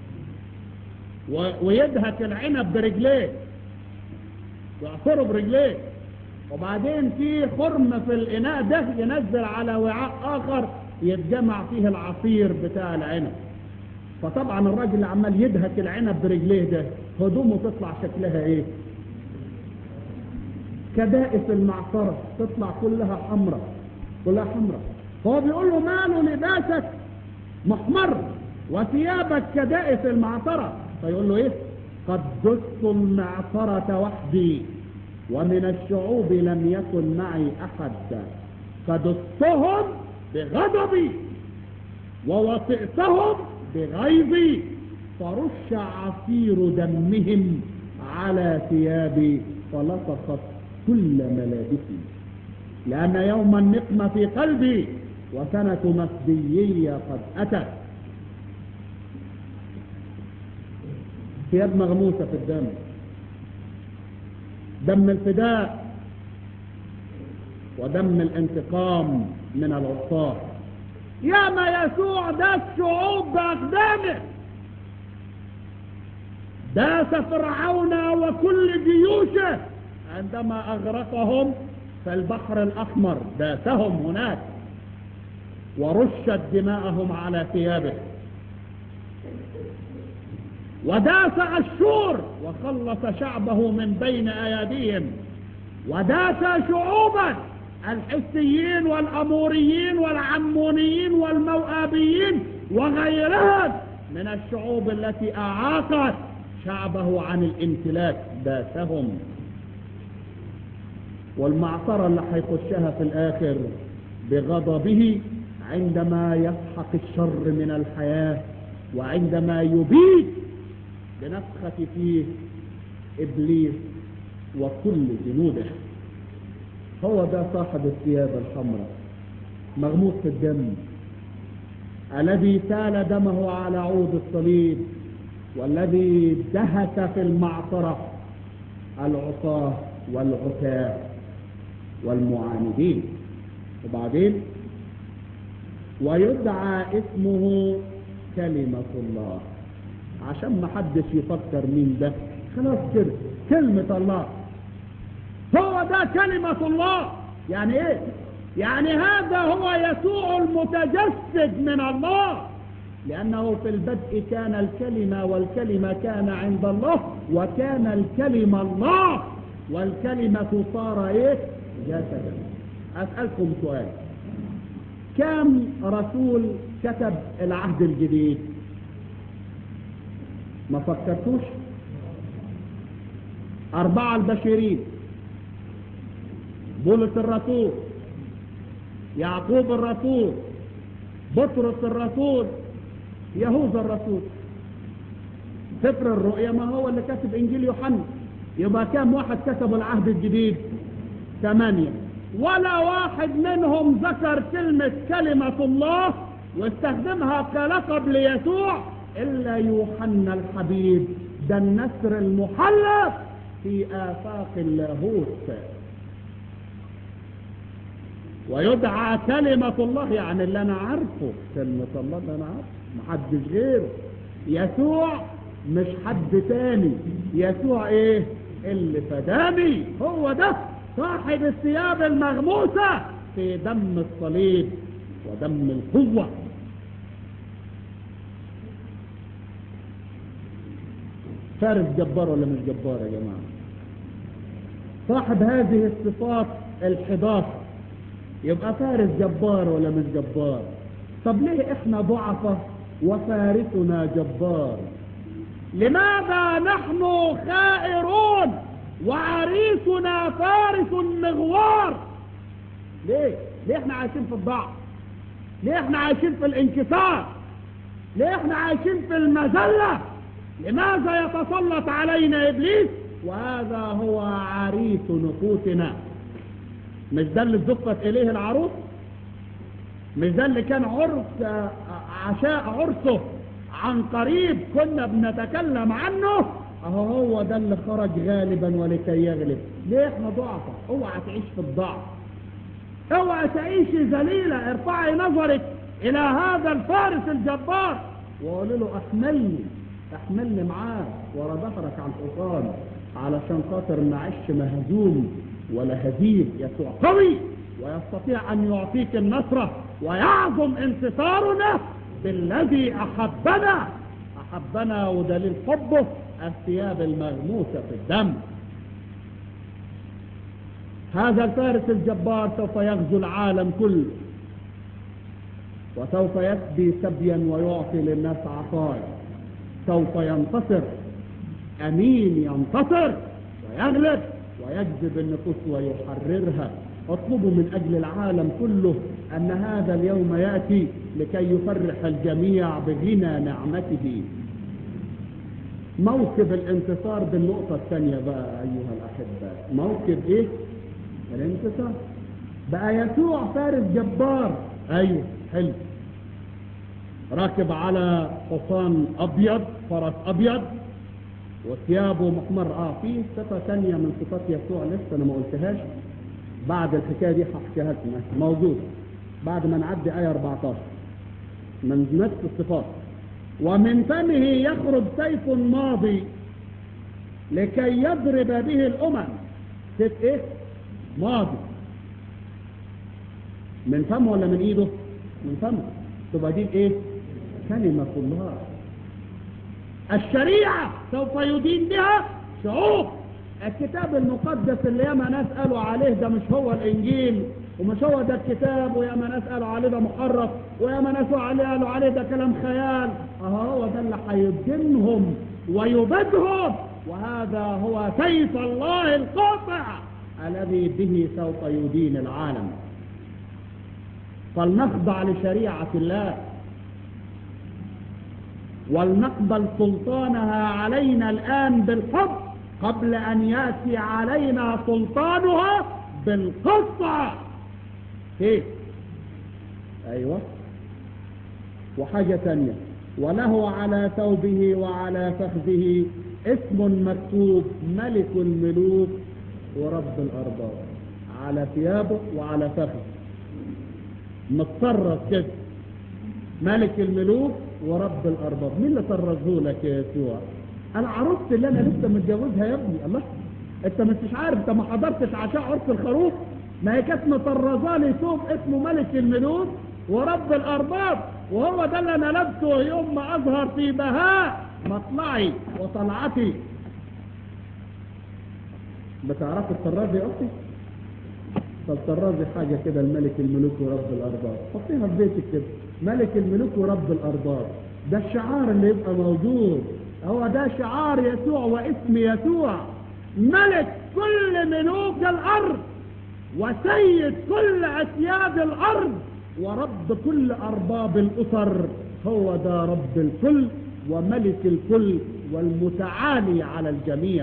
S1: ويدهك العنب برجليه يعصره برجليه وبعدين في خرم في الإناء ده ينزل على وعاء آخر يتجمع فيه العصير بتاع العنب فطبعا الراجل اللي عمال يدهك العنب برجليه ده هدومه تطلع شكلها ايه كدائس المعصرة تطلع كلها حمراء كلها حمراء فهو بيقول له ماله لباسك محمر وثيابك كدائس المعصرة فيقول له ايه قد دست المعصرة وحدي ومن الشعوب لم يكن معي احد فدستهم بغضبي ووطئتهم بغيظي فرش عصير دمهم على ثيابي فلصقت كل ملابسي لأن يوم النقمة في قلبي وسنة مفديي قد أتت ثياب مغموسة في الدم دم الفداء ودم الانتقام من العصاة يا ما يسوع داس شعوب بأقدامه داس فرعون وكل جيوشه عندما أغرقهم في البحر الأحمر داسهم هناك ورشت دماءهم على ثيابه وداس عشور وخلص شعبه من بين اياديهم وداس شعوبا الحسيين والاموريين والعمونيين والموآبيين وغيرهم من الشعوب التي اعاقت شعبه عن الامتلاك داسهم والمعصرة اللي هيخشها في الاخر بغضبه عندما يسحق الشر من الحياة وعندما يبيد بنفخة فيه إبليس وكل جنوده هو ده صاحب الثياب الحمراء مغموس في الدم الذي سال دمه على عود الصليب والذي دهس في المعصرة العصاة والعتاة والمعاندين وبعدين ويدعى اسمه كلمة الله عشان ما حدش يفكر مين ده خلاص كده كلمة الله هو ده كلمة الله يعني ايه يعني هذا هو يسوع المتجسد من الله لأنه في البدء كان الكلمة والكلمة كان عند الله وكان الكلمة الله والكلمة صار إيه جسدا أسألكم سؤال كم رسول كتب العهد الجديد ما فكرتوش أربعة البشرين بولس الرسول يعقوب الرسول بطرس الرسول يهوذا الرسول سفر الرؤيا ما هو اللي كتب انجيل يوحنا يبقى كام واحد كتبوا العهد الجديد ثمانية ولا واحد منهم ذكر كلمة كلمة الله واستخدمها كلقب ليسوع إلا يوحنا الحبيب ده النسر المحلق في آفاق اللاهوت ويدعى كلمة الله يعني اللي أنا عارفه كلمة الله اللي أنا عارفه محدش غيره يسوع مش حد تاني يسوع ايه اللي فداني هو ده صاحب الثياب المغموسة في دم الصليب ودم القوة فارس جبار ولا مش جبار يا جماعة صاحب هذه الصفات الحداشر يبقى فارس جبار ولا مش جبار طب ليه احنا ضعفة وفارسنا جبار لماذا نحن خائرون وعريسنا فارس مغوار ليه ليه احنا عايشين في الضعف ليه احنا عايشين في الانكسار ليه احنا عايشين في المذلة لماذا يتسلط علينا ابليس وهذا هو عريس نفوسنا مش ده اللي زفت اليه العروس مش ده اللي كان عرس عشاء عرسه عن قريب كنا بنتكلم عنه اهو هو ده اللي خرج غالبا ولكي يغلب ليه احنا ضعفة اوعى تعيش في الضعف اوعى تعيشي ذليلة ارفعي نظرك الى هذا الفارس الجبار وقولي له احملني احملني معاه ورا ظهرك على الحصان علشان خاطر ما عيش مهزوم ولا هزيم يسوع قوي ويستطيع ان يعطيك النصرة ويعظم انتصارنا بالذي احبنا احبنا ودليل حبه الثياب المغموسة في الدم هذا الفارس الجبار سوف يغزو العالم كله وسوف يسبي سبيا ويعطي للناس عطايا سوف ينتصر امين ينتصر ويغلب ويجذب النفوس ويحررها اطلبوا من اجل العالم كله ان هذا اليوم ياتي لكي يفرح الجميع بغنى نعمته موكب الانتصار بالنقطة الثانية بقى أيها الأحباء موكب إيه؟ الانتصار بقى يسوع فارس جبار أيوه حلو راكب على حصان أبيض فرس أبيض وثيابه محمر اه في صفة ثانية من صفات يسوع لسه أنا ما قلتهاش بعد الحكاية دي هحكيها لكم موجودة بعد ما نعدي آية 14 من نفس الصفات ومن فمه يخرج سيف ماضي لكي يضرب به الأمم سيف ايه ماضي من فمه ولا من ايده من فمه تبقى دي ايه كلمة الله الشريعة سوف يدين بها شعوب الكتاب المقدس اللي ياما ناس قالوا عليه ده مش هو الانجيل ومش هو ده الكتاب وياما ناس قالوا عليه ده محرف وياما ناس قالوا عليه ده كلام خيال اهو هو ده اللي هيدينهم ويبدهم وهذا هو سيف الله القاطع الذي به سوف يدين العالم فلنخضع لشريعة الله ولنقبل سلطانها علينا الآن بالحب قبل أن يأتي علينا سلطانها بالقطع كيف أيوة وحاجة تانية وله على ثوبه وعلى فخذه اسم مكتوب ملك الملوك ورب الأرباب على ثيابه وعلى فخذه متصرف كده ملك الملوك ورب الأرباب مين اللي طرزه لك يا يسوع العروس اللي أنا لسه متجوزها يا ابني الله أنت مش عارف أنت ما حضرتش عشاء عرس الخروف ما هي كانت مطرزاني ثوب اسمه ملك الملوك ورب الارباب وهو ده اللي انا لابسه يوم ما اظهر في بهاء مطلعي وطلعتي بتعرفي الطرازي يا اختي فالطرازي حاجه كده الملك الملوك ورب الارباب حطيها في بيتك كده ملك الملوك ورب الارباب ده الشعار اللي يبقى موجود هو ده شعار يسوع واسم يسوع ملك كل ملوك الارض وسيد كل اسياد الارض ورب كل ارباب الاسر هو ده رب الكل وملك الكل والمتعالي على الجميع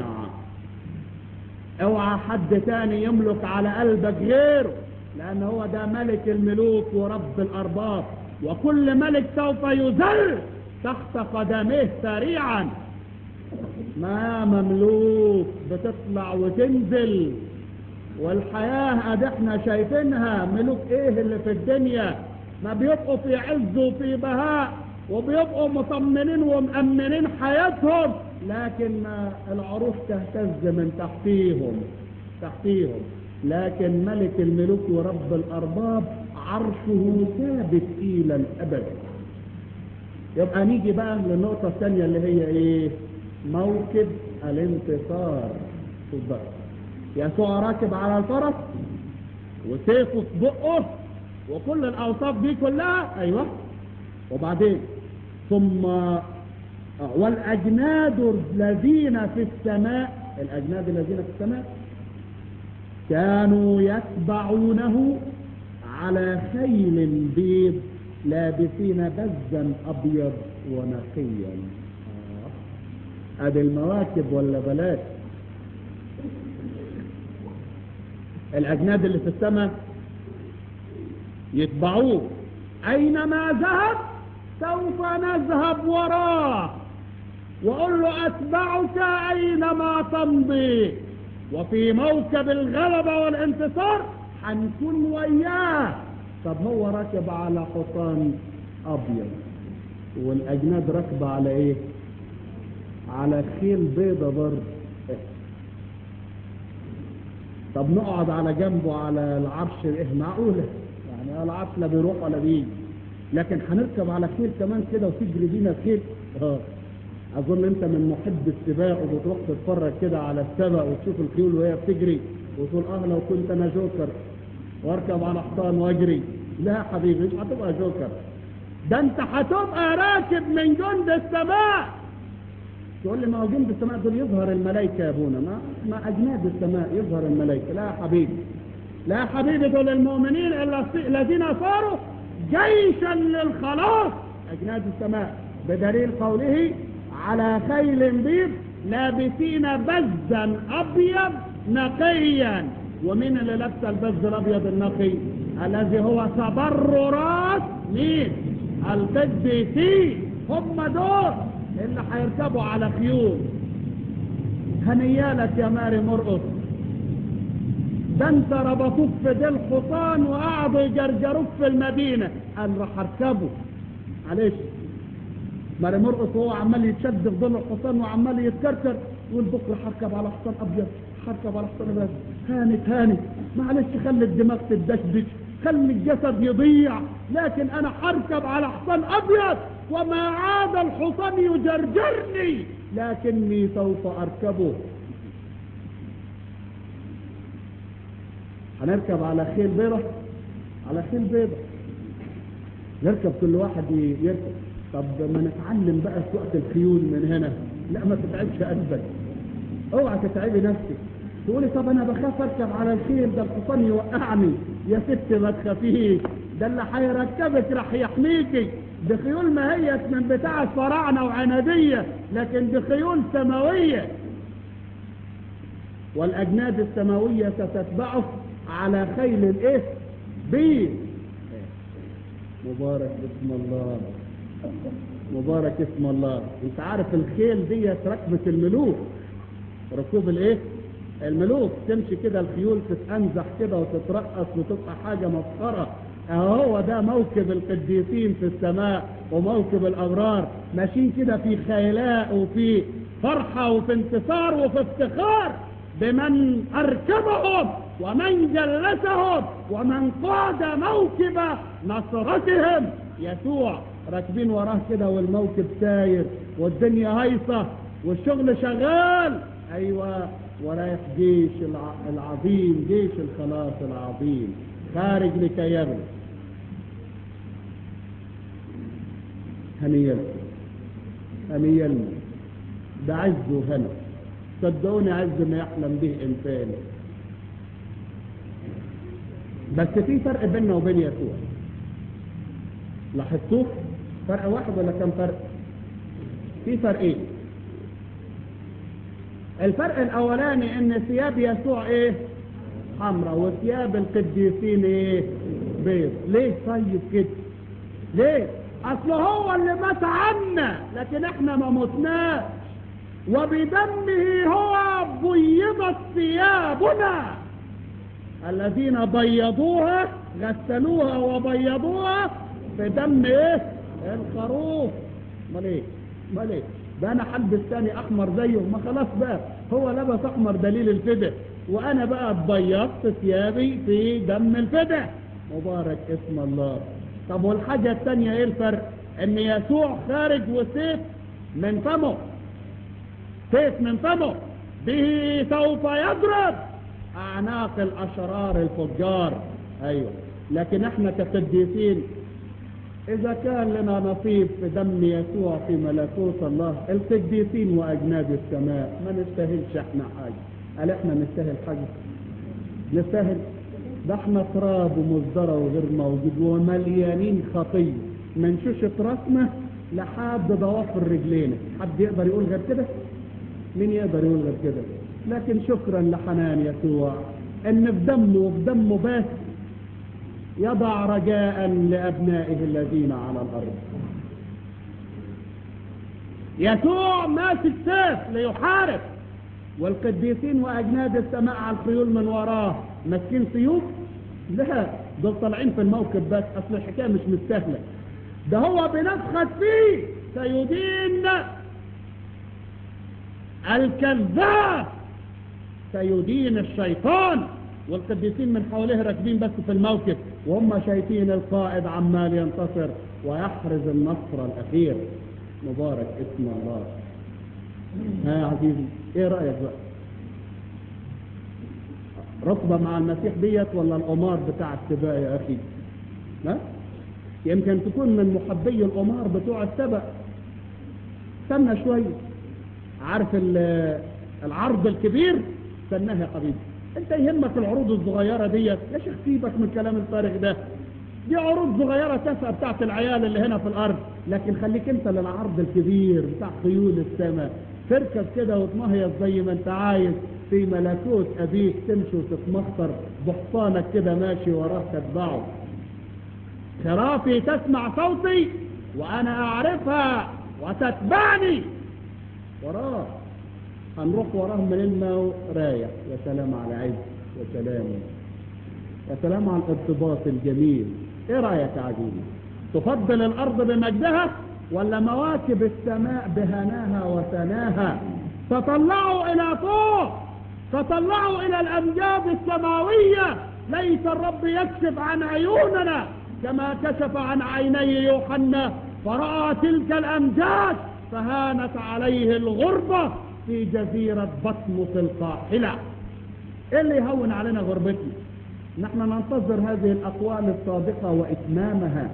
S1: اوعى حد تاني يملك على قلبك غيره لان هو ده ملك الملوك ورب الارباب وكل ملك سوف يذل تحت قدميه سريعا ما مملوك بتطلع وتنزل والحياة ادي احنا شايفينها ملوك ايه اللي في الدنيا ما بيبقوا في عز وفي بهاء وبيبقوا مطمنين ومأمنين حياتهم لكن العروش تهتز من تحتيهم تحتيهم لكن ملك الملوك ورب الأرباب عرشه ثابت إلى الأبد يبقى نيجي بقى للنقطة الثانية اللي هي ايه موكب الانتصار شوف بقى يسوع راكب على الفرس وسيفه في بقه وكل الأوصاف دي كلها أيوة وبعدين ثم والأجناد الذين في السماء الأجناد الذين في السماء كانوا يتبعونه على خيل بيض لابسين بزا أبيض ونقيا ادي المواكب ولا بلاش الأجناد اللي في السماء يتبعوه أينما ذهب سوف نذهب وراه وقل له أتبعك أينما تمضي وفي موكب الغلبة والانتصار هنكون وياه طب هو راكب على حصان أبيض والأجناد راكبة على إيه؟ على خيل بيضة برضه طب نقعد على جنبه على العرش ايه معقولة يعني العرش لا بيروح ولا بيجي لكن هنركب على خيل كمان كده وتجري بينا خيل اه اظن انت من محب السباق وبتروح تتفرج كده على السبق وتشوف الخيول وهي بتجري وتقول اه لو كنت انا جوكر واركب على حصان واجري لا حبيبي مش هتبقى جوكر ده انت هتبقى راكب من جند السماء تقول لي ما هو جند السماء دول يظهر الملائكه يا ابونا ما ما اجناد السماء يظهر الملائكه لا يا حبيبي لا يا حبيبي دول المؤمنين الذين صاروا جيشا للخلاص اجناد السماء بدليل قوله على خيل بيض لابسين بزا ابيض نقيا ومين اللي لابس البز الابيض النقي الذي هو تبررات مين القديسين هم دول اللي هيركبوا على خيول هنيالك يا ماري مرقص ده انت ربطوك في دي الحصان وقعدوا يجرجروك في المدينة قال راح اركبه معلش ماري مرقص وهو عمال يتشد في ظل الحصان وعمال يتكركر يقول بكره هركب على حصان ابيض هركب على حصان ابيض هانت هانت معلش خلي الدماغ تدشدش خلي الجسد يضيع لكن انا هركب على حصان ابيض وما عاد الحصان يجرجرني لكني سوف اركبه هنركب على خيل بيضة على خيل بيضة نركب كل واحد يركب طب ما نتعلم بقى سوقة الخيول من هنا لا ما تتعبش قلبك اوعى تتعبي نفسك تقولي طب انا بخاف اركب على الخيل ده الحصان يوقعني يا ست ما تخافيش ده اللي هيركبك راح يحميكي دي خيول ما هي من بتاع الفراعنه وعناديه لكن دي خيول سماويه والاجناد السماويه ستتبعه على خيل الايه بيض مبارك اسم الله مبارك اسم الله انت عارف الخيل ديت ركبة الملوك ركوب الايه الملوك تمشي كده الخيول تتأنزح كده وتترقص وتبقى حاجة مسخرة اهو ده موكب القديسين في السماء وموكب الابرار ماشيين كده في خيلاء وفي فرحة وفي انتصار وفي افتخار بمن اركبهم ومن جلسهم ومن قاد موكب نصرتهم يسوع راكبين وراه كده والموكب ساير والدنيا هايصة والشغل شغال ايوه ورايح جيش الع- العظيم جيش الخلاص العظيم خارج لكي يغلب هنيلكم هنيلنا ده عز وهنا صدقوني عز ما يحلم به انسان بس في فرق بيننا وبين يسوع لاحظتوه فرق واحد ولا كم فرق في فرقين الفرق الاولاني ان ثياب يسوع ايه حمراء وثياب القديسين ايه بيض ليه طيب كده ليه اصل هو اللي مات عنا لكن احنا ما متناش وبدمه هو بيضت ثيابنا الذين بيضوها غسلوها وبيضوها في دم ايه الخروف امال ايه امال ايه ده انا هلبس تاني احمر زيه ما خلاص بقى هو لبس احمر دليل الفداء وانا بقى اتبيضت ثيابي في دم الفداء مبارك اسم الله طب والحاجة التانية ايه الفرق ان يسوع خارج وسيف من فمه سيف من فمه به سوف يضرب اعناق الاشرار الفجار ايوه لكن احنا كقديسين اذا كان لنا نصيب في دم يسوع في ملكوت الله القديسين واجناد السماء ما نستاهلش احنا حاجه قال احنا نستاهل حاجه نستاهل ده احنا تراب ومصدره وغير موجود ومليانين خطيه من شوشة راسنا لحد ضوافر رجلينا حد يقدر يقول غير كده مين يقدر يقول غير كده لكن شكرا لحنان يسوع ان في دمه وفي دمه بس يضع رجاء لابنائه الذين على الارض يسوع ماسك سيف ليحارب والقديسين واجناد السماء على الخيول من وراه ماسكين سيوف لا دول طالعين في الموكب بس اصل الحكايه مش مستاهله ده هو بنفخت فيه سيدين الكذاب سيدين الشيطان والقديسين من حواليه راكبين بس في الموكب وهم شايفين القائد عمال ينتصر ويحرز النصر الاخير مبارك اسم الله ها يا عزيزي ايه رايك بقى ركبه مع المسيح ديت ولا القمار بتاع السباق يا اخي ها يمكن تكون من محبي القمار بتوع السبق استنى شويه عارف ال- العرض الكبير استناه يا حبيبي انت يهمك العروض الصغيره ديت يا شيخ سيبك من الكلام الفارغ ده دي عروض صغيرة تافهة بتاعت العيال اللي هنا في الأرض لكن خليك أنت للعرض الكبير بتاع خيول السماء تركب كده وتمهيص زي ما أنت عايز في ملكوت أبيك تمشي وتتمخطر بحصانك كده ماشي وراه تتبعه خرافي تسمع صوتي وأنا أعرفها وتتبعني وراه هنروح وراه مننا رايح يا سلام على عز يا سلام يا سلام على الارتباط الجميل ايه رايك يا عزيزي تفضل الارض بمجدها ولا مواكب السماء بهناها وثناها تطلعوا الى فوق تطلعوا الى الامجاد السماويه ليس الرب يكشف عن عيوننا كما كشف عن عيني يوحنا فراى تلك الامجاد فهانت عليه الغربه في جزيره بطمس القاحله ايه اللي يهون علينا غربتنا نحن ننتظر هذه الأقوال الصادقة وإتمامها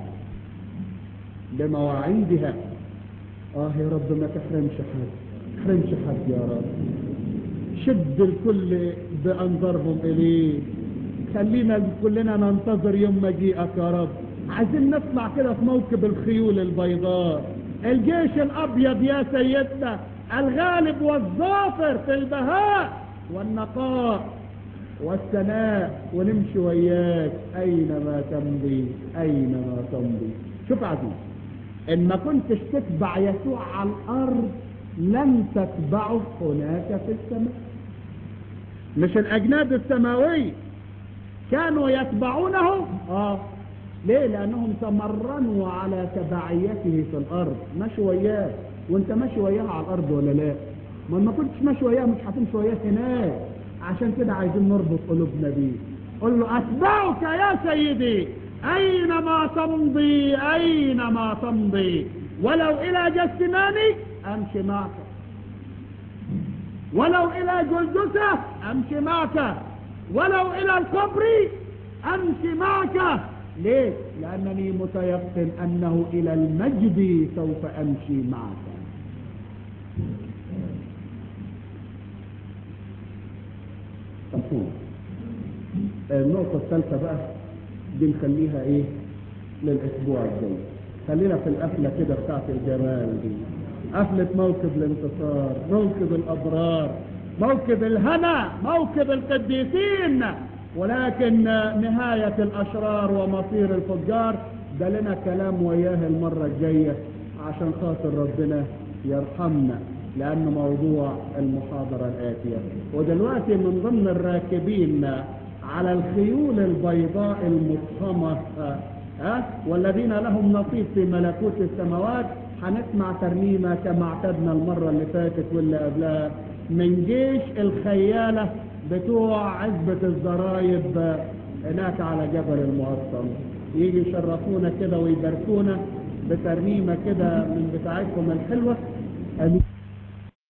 S1: بمواعيدها آه يا رب ما تحرمش حد تحرمش حد يا رب شد الكل بأنظرهم إليه خلينا كلنا ننتظر يوم مجيئك يا رب عايزين نطلع كده في موكب الخيول البيضاء الجيش الأبيض يا سيدنا الغالب والظافر في البهاء والنقاء والسناء ونمشي وياك أينما تمضي أينما تمضي شوف عزيز إن ما كنتش تتبع يسوع على الأرض لن تتبعه هناك في السماء مش الأجناد السماوية كانوا يتبعونه آه ليه لأنهم تمرنوا على تبعيته في الأرض ماشي وياه وانت ماشي وياه على الأرض ولا لا ما ما كنتش ماشي وياه مش هتمشي وياه هناك عشان كده عايزين نربط قلوبنا بيه قل له أتبعك يا سيدي أينما تمضي أينما تمضي ولو إلى جسماني أمشي معك ولو إلى جلجسة أمشي معك ولو إلى القبر أمشي معك ليه؟ لأنني متيقن أنه إلى المجد سوف أمشي معك مفهوم النقطة الثالثة بقى دي نخليها ايه للاسبوع الجاي خلينا في القفلة كده بتاعت الجمال دي قفلة موكب الانتصار موكب الابرار موكب الهنا موكب القديسين ولكن نهاية الاشرار ومصير الفجار ده لنا كلام وياه المرة الجاية عشان خاطر ربنا يرحمنا لأنه موضوع المحاضرة الآتية ودلوقتي من ضمن الراكبين على الخيول البيضاء المفخمة ها والذين لهم نصيب في ملكوت السماوات هنسمع ترنيمة كما اعتدنا المرة اللي فاتت واللي قبلها من جيش الخيالة بتوع عزبة الزرايب هناك على جبل المعصم يجي يشرفونا كده ويباركونا بترنيمة كده من بتاعتكم الحلوة أمين